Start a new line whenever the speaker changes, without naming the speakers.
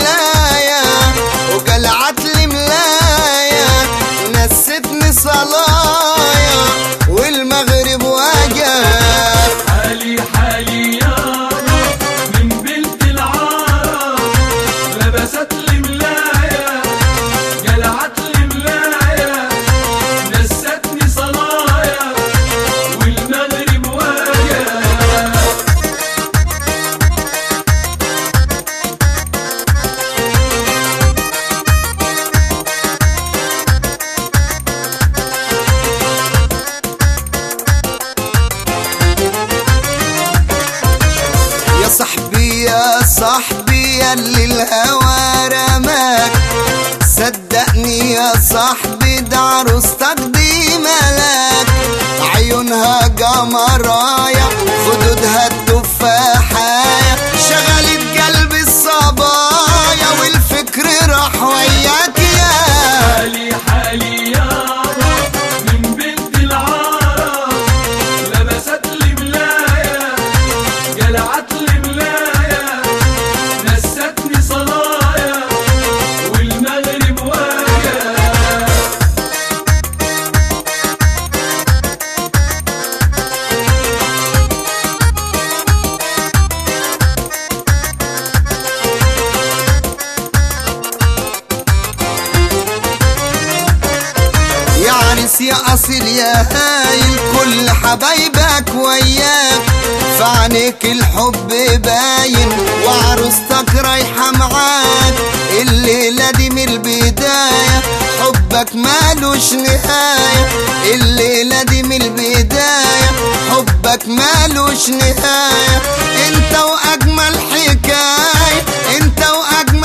ملايا وقلعت لي ملايا نستني صلايا والمغرب وجب
حالي حالي يا من بنت العرب لبست لي ملاية قلعت لي ملاية نستني صلايا والمغرب واجب
يا صاحبي يا صاحبي يا اللي الهوى رماك صدقني يا صاحبي ده عروستك دي ملاك عيونها قمرايا خدودها التفاحايا شغلت قلبي الصبايا والفكر راح وياك يا
حالي حالي يا من بنت العرب لبست لي ملاية قلعت لي ملاية نستني صلايا والمغرب واجب
يا عريس يا اصيل يا هايل كل حبايبك وياك فعنيك الحب باين وعروستك رايحة معاك الليلة دي من البداية حبك مالوش نهاية الليلة دي من البداية حبك مالوش نهاية انت واجمل حكاية انت واجمل